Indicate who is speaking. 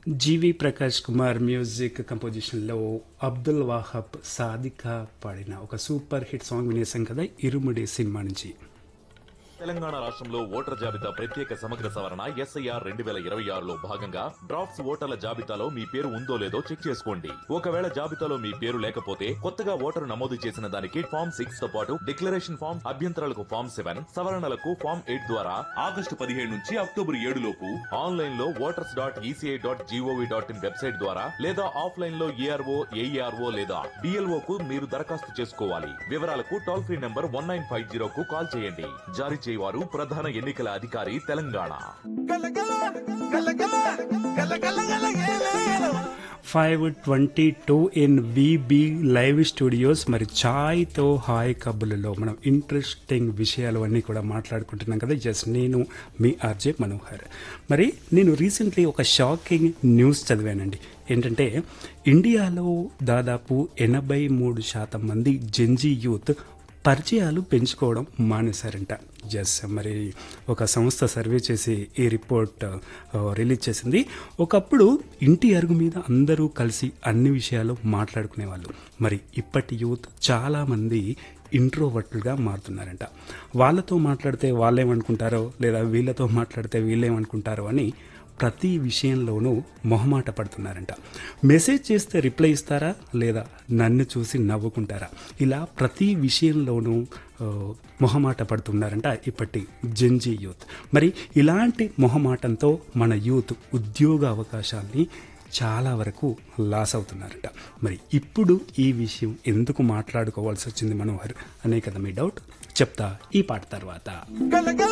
Speaker 1: జీవి Prakash Kumar music కంపోజిషన్లో అబ్దుల్ వాహబ్ సాదికా పాడిన ఒక సూపర్ హిట్ సాంగ్ వినేసాం కదా ఇరుముడి సినిమా నుంచి
Speaker 2: తెలంగాణ రాష్ట్రంలో ఓటర్ జాబితా ప్రత్యేక సమగ్ర సవరణ ఎస్ఐఆర్ రెండు వేల ఇరవై ఆరులో భాగంగా డ్రాఫ్ట్స్ ఓటర్ల జాబితాలో మీ పేరు ఉందో లేదో చెక్ చేసుకోండి ఒకవేళ జాబితాలో మీ పేరు లేకపోతే కొత్తగా ఓటరు నమోదు చేసిన దానికి ఫామ్ సిక్స్ తో పాటు డిక్లరేషన్ ఫామ్ అభ్యంతరాలకు ఫామ్ సెవెన్ సవరణలకు ఫామ్ ఎయిట్ ద్వారా ఆగస్టు పదిహేడు నుంచి అక్టోబర్ ఏడు లోపు ఆన్లైన్ లో voters dot ECI dot G O V dot in website ద్వారా లేదా ఆఫ్లైన్ లో ఏఆర్ఓ ఏఈఆర్ఓ లేదా డిఎల్ఓ కు మీరు దరఖాస్తు చేసుకోవాలి వివరాలకు toll free number one nine five zero కు కాల్ చేయండి జారీ చేయవారు ప్రధాన ఎన్నికల అధికారి Telangana
Speaker 1: five twenty two in VB live studios మరి ఛాయ్తో హాయ్ కబుర్లలో మనం ఇంట్రెస్టింగ్ విషయాలు అన్నీ కూడా మాట్లాడుకుంటున్నాం కదా జస్ట్ నేను మీ ఆర్జే మనోహర్ మరి నేను రీసెంట్లీ ఒక షాకింగ్ న్యూస్ చదివానండి ఏంటంటే ఇండియాలో దాదాపు ఎనభై మూడు శాతం మంది జెంజీ యూత్ పరిచయాలు పెంచుకోవడం మానేశారంట ఎస్ మరి ఒక సంస్థ సర్వే చేసి ఈ రిపోర్ట్ ఆ, రిలీజ్ చేసింది ఒకప్పుడు ఇంటి అరుగు మీద అందరూ కలిసి అన్ని విషయాలు మాట్లాడుకునేవాళ్ళు మరి ఇప్పటి యూత్ చాలామంది ఇంట్రోవర్ట్లుగా మారుతున్నారంట వాళ్ళతో మాట్లాడితే వాళ్ళేమనుకుంటారో లేదా వీళ్ళతో మాట్లాడితే వీళ్ళేమనుకుంటారో అని ప్రతి విషయంలోనూ మొహమాట పడుతున్నారంట మెసేజ్ చేస్తే రిప్లై ఇస్తారా లేదా నన్ను చూసి నవ్వుకుంటారా ఇలా ప్రతి విషయంలోనూ ఆ, మొహమాట పడుతున్నారంట ఇప్పటి జెంజీ యూత్ మరి ఇలాంటి మొహమాటంతో మన యూత్ ఉద్యోగ అవకాశాల్ని చాలా వరకు లాస్ అవుతున్నారట మరి ఇప్పుడు ఈ విషయం ఎందుకు మాట్లాడుకోవాల్సి వచ్చింది మనోహర్ అనే కదా మీ డౌట్ చెప్తా ఈ పాట తర్వాత
Speaker 3: గలగల